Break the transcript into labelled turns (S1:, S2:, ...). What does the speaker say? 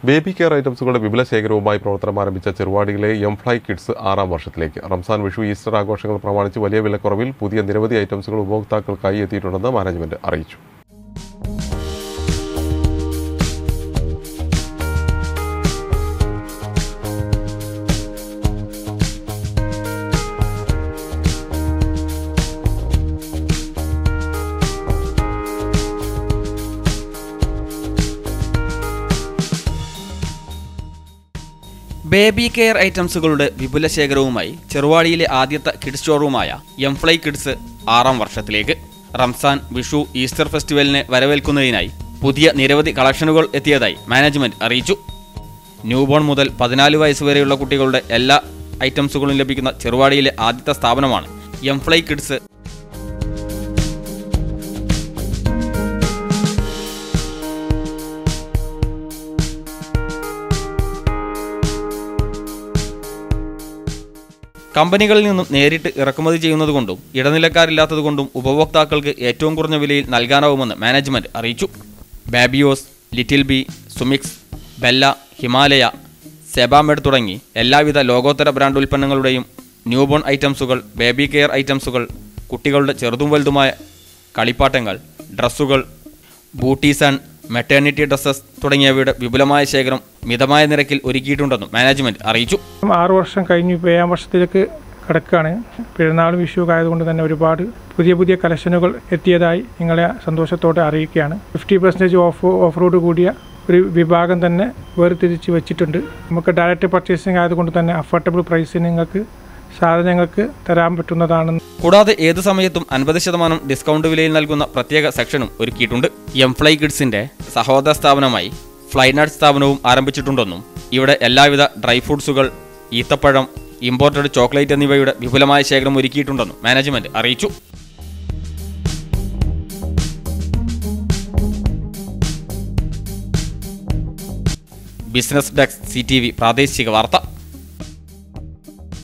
S1: baby care ഐറ്റംസുകളുടെ വിപുല ശേഖരവുമായി പ്രവർത്തനം ആരംഭിച്ച ചെറുവാടിയിലെ എം ഫ്ലൈ കിഡ്സ് ആറാം വർഷത്തിലേക്ക് റംസാൻ വിഷു ഈസ്റ്റർ ആഘോഷങ്ങൾ പ്രമാണിച്ച് വലിയ വിലക്കുറവിൽ പുതിയ നിരവധി ഐറ്റംസുകൾ ഉപഭോക്താക്കൾക്കായി എത്തിയിട്ടുണ്ടെന്ന് മാനേജ്മെന്റ് അറിയിച്ചു
S2: ബേബി കെയർ ഐറ്റംസുകളുടെ വിപുല ശേഖരവുമായി ചെറുവാടിയിലെ ആദ്യത്തെ കിഡ്സ് ഷോറൂമായ എം ഫ്ലൈ കിഡ്സ് ആറാം വർഷത്തിലേക്ക് റംസാൻ വിഷു ഈസ്റ്റർ ഫെസ്റ്റിവലിനെ വരവേൽക്കുന്നതിനായി പുതിയ നിരവധി കളക്ഷനുകൾ എത്തിയതായി മാനേജ്മെന്റ് അറിയിച്ചു ന്യൂബോൺ മുതൽ പതിനാല് വയസ്സ് വരെയുള്ള കുട്ടികളുടെ എല്ലാ ഐറ്റംസുകളും ലഭിക്കുന്ന ചെറുവാടിയിലെ ആദ്യത്തെ സ്ഥാപനമാണ് എം ഫ്ലൈ കിഡ്സ് കമ്പനികളിൽ നിന്നും നേരിട്ട് ഇറക്കുമതി ചെയ്യുന്നതുകൊണ്ടും ഇടനിലക്കാരില്ലാത്തതുകൊണ്ടും ഉപഭോക്താക്കൾക്ക് ഏറ്റവും കുറഞ്ഞ വിലയിൽ നൽകാനാവുമെന്ന് മാനേജ്മെന്റ് അറിയിച്ചു ബാബിയോസ് ലിറ്റിൽ ബി സുമിക്സ് ബെല്ല ഹിമാലയ സെബാമെഡ് തുടങ്ങി എല്ലാവിധ ലോകോത്തര ബ്രാൻഡ് ഉൽപ്പന്നങ്ങളുടെയും ന്യൂബോൺ ഐറ്റംസുകൾ ബേബി കെയർ ഐറ്റംസുകൾ കുട്ടികളുടെ ചെറുതും വലുതുമായ കളിപ്പാട്ടങ്ങൾ ഡ്രസ്സുകൾ ബൂട്ടീസ് ആൻഡ് മെറ്റേണിറ്റി ഡ്രസ്സസ് തുടങ്ങിയവയുടെ വിപുലമായ ശേഖരം മിതമായ നിരക്കിൽ ഒരുക്കിയിട്ടുണ്ടെന്നും മാനേജ്മെന്റ് അറിയിച്ചു
S3: ആറ് വർഷം കഴിഞ്ഞു ഇപ്പോൾ ഏഴാം വർഷത്തിലേക്ക് കിടക്കുകയാണ് പെരുന്നാളും വിഷുവൊക്കെ ആയതുകൊണ്ട് തന്നെ ഒരുപാട് പുതിയ പുതിയ കളക്ഷനുകൾ എത്തിയതായി നിങ്ങളെ സന്തോഷത്തോടെ അറിയിക്കുകയാണ് ഫിഫ്റ്റി പെർസെൻറ്റേജ് ഓഫ് ഓഫറോട് കൂടിയ ഒരു വിഭാഗം തന്നെ വേർതിരിച്ച് വെച്ചിട്ടുണ്ട് നമുക്ക് ഡയറക്റ്റ് പർച്ചേസിങ് ആയതുകൊണ്ട് തന്നെ അഫോർഡബിൾ പ്രൈസിന് നിങ്ങൾക്ക് സാധനങ്ങൾക്ക് തരാൻ പറ്റുന്നതാണ്
S2: കൂടാതെ ഏത് സമയത്തും അൻപത് ശതമാനം ഡിസ്കൗണ്ട് വിലയിൽ നൽകുന്ന പ്രത്യേക സെക്ഷനും ഒരുക്കിയിട്ടുണ്ട് എം ഫ്ലൈ കിഡ്സിന്റെ സഹോദര സ്ഥാപനമായി ഫ്ലൈനട്ട് സ്ഥാപനവും ആരംഭിച്ചിട്ടുണ്ടെന്നും ഇവിടെ എല്ലാവിധ ഡ്രൈ ഫ്രൂട്ട്സുകൾ ഈത്തപ്പഴം ഇമ്പോർട്ടഡ് ചോക്ലേറ്റ് എന്നിവയുടെ വിപുലമായ ശേഖരം ഒരുക്കിയിട്ടുണ്ടെന്നും മാനേജ്മെന്റ് അറിയിച്ചു ബിസിനസ് ഡെസ്ക് സി പ്രാദേശിക വാർത്ത